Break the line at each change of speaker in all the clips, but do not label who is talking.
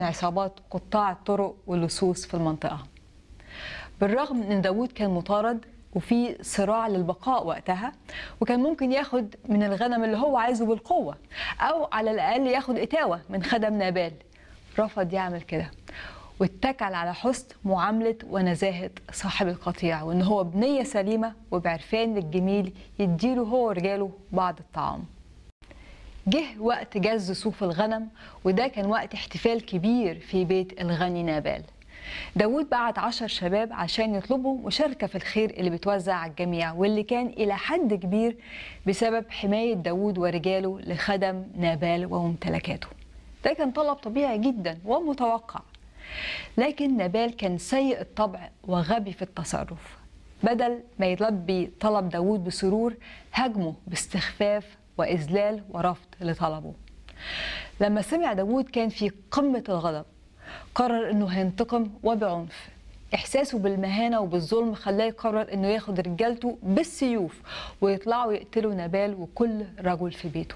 عصابات قطاع الطرق واللصوص في المنطقة بالرغم من ان داوود كان مطارد وفي صراع للبقاء وقتها وكان ممكن ياخد من الغنم اللي هو عايزه بالقوة أو على الأقل ياخد إتاوة من خدم نابال رفض يعمل كده واتكل على حسن معاملة ونزاهة صاحب القطيع وإن هو بنية سليمة وبعرفان الجميل يديله هو ورجاله بعض الطعام جه وقت جز صوف الغنم وده كان وقت احتفال كبير في بيت الغني نابال داود بعت عشر شباب عشان يطلبوا مشاركة في الخير اللي بتوزع على الجميع واللي كان إلى حد كبير بسبب حماية داود ورجاله لخدم نابال وممتلكاته ده كان طلب طبيعي جدا ومتوقع لكن نابال كان سيء الطبع وغبي في التصرف بدل ما يلبي طلب داود بسرور هاجمه باستخفاف وإذلال ورفض لطلبه لما سمع داود كان في قمة الغضب قرر انه هينتقم وبعنف احساسه بالمهانه وبالظلم خلاه يقرر انه ياخد رجالته بالسيوف ويطلعوا يقتلوا نبال وكل رجل في بيته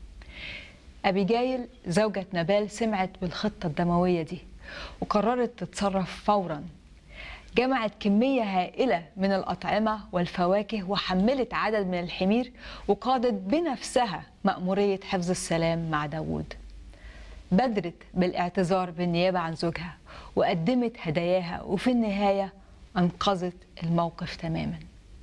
ابيجايل زوجة نبال سمعت بالخطة الدموية دي وقررت تتصرف فورا جمعت كمية هائلة من الأطعمة والفواكه وحملت عدد من الحمير وقادت بنفسها مأمورية حفظ السلام مع داوود بادرت بالاعتذار بالنيابة عن زوجها وقدمت هداياها وفي النهاية أنقذت الموقف تماما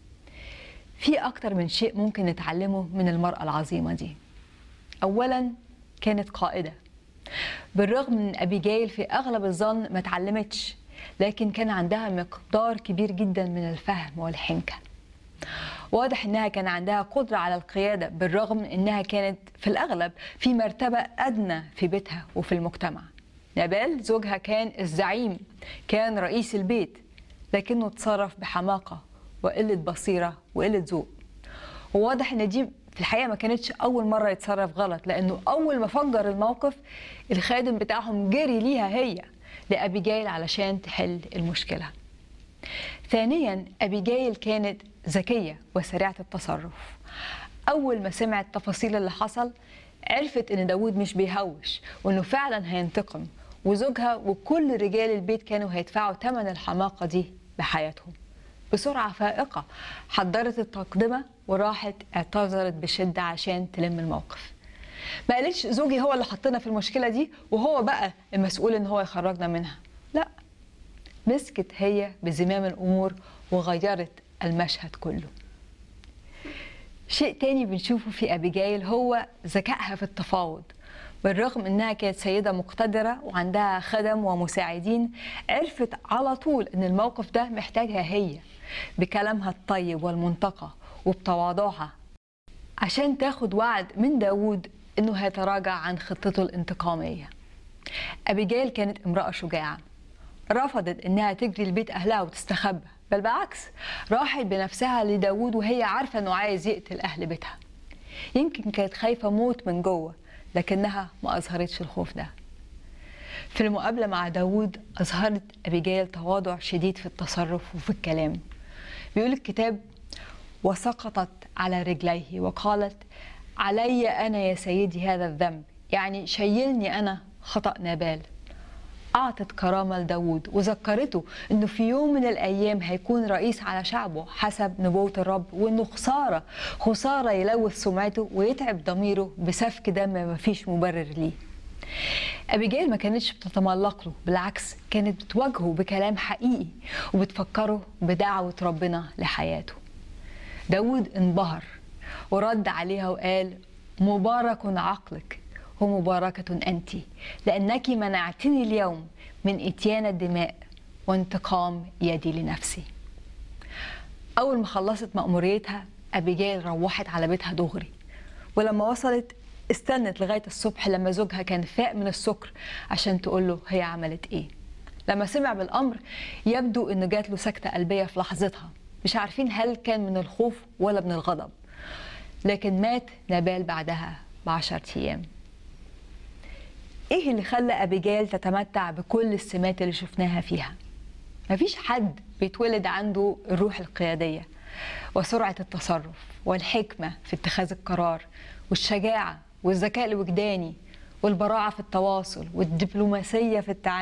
في أكتر من شيء ممكن نتعلمه من المرأة العظيمة دي أولا كانت قائدة بالرغم من أبيجايل في أغلب الظن ما اتعلمتش لكن كان عندها مقدار كبير جدا من الفهم والحنكة واضح انها كان عندها قدره على القياده بالرغم من انها كانت في الاغلب في مرتبه ادنى في بيتها وفي المجتمع. نابال زوجها كان الزعيم، كان رئيس البيت، لكنه تصرف بحماقه وقله بصيره وقله ذوق. وواضح ان دي في الحقيقه ما كانتش اول مره يتصرف غلط لانه اول ما فجر الموقف الخادم بتاعهم جري ليها هي لابيجايل علشان تحل المشكله. ثانيا أبيجايل كانت ذكية وسريعة التصرف أول ما سمعت تفاصيل اللي حصل عرفت إن داود مش بيهوش وإنه فعلا هينتقم وزوجها وكل رجال البيت كانوا هيدفعوا ثمن الحماقة دي بحياتهم بسرعة فائقة حضرت التقدمة وراحت اعتذرت بشدة عشان تلم الموقف ما قالتش زوجي هو اللي حطنا في المشكلة دي وهو بقى المسؤول إن هو يخرجنا منها لا مسكت هي بزمام الأمور وغيرت المشهد كله شيء تاني بنشوفه في أبيجايل هو ذكائها في التفاوض بالرغم انها كانت سيده مقتدره وعندها خدم ومساعدين عرفت على طول ان الموقف ده محتاجها هي بكلامها الطيب والمنتقى وبتواضعها عشان تاخد وعد من داوود انه هيتراجع عن خطته الانتقاميه ابيجايل كانت امراه شجاعه رفضت انها تجري لبيت اهلها وتستخبى بل بالعكس راحت بنفسها لداود وهي عارفه انه عايز يقتل اهل بيتها يمكن كانت خايفه موت من جوه لكنها ما اظهرتش الخوف ده في المقابله مع داود اظهرت ابيجايل تواضع شديد في التصرف وفي الكلام بيقول الكتاب وسقطت على رجليه وقالت علي انا يا سيدي هذا الذنب يعني شيلني انا خطا نابال أعطت كرامة لداود وذكرته أنه في يوم من الأيام هيكون رئيس على شعبه حسب نبوة الرب وأنه خسارة خسارة يلوث سمعته ويتعب ضميره بسفك دم ما فيش مبرر ليه أبيجيل ما كانتش بتتملق له بالعكس كانت بتواجهه بكلام حقيقي وبتفكره بدعوة ربنا لحياته داود انبهر ورد عليها وقال مبارك عقلك ومباركة أنت لأنك منعتني اليوم من إتيان الدماء وانتقام يدي لنفسي أول ما خلصت مأموريتها أبيجيل روحت على بيتها دغري ولما وصلت استنت لغاية الصبح لما زوجها كان فاق من السكر عشان تقول له هي عملت إيه لما سمع بالأمر يبدو إنه جات له سكتة قلبية في لحظتها مش عارفين هل كان من الخوف ولا من الغضب لكن مات نبال بعدها بعشرة أيام ايه اللي خلى ابيجيل تتمتع بكل السمات اللي شفناها فيها مفيش حد بيتولد عنده الروح القياديه وسرعه التصرف والحكمه في اتخاذ القرار والشجاعه والذكاء الوجداني والبراعة في التواصل والدبلوماسية في التعامل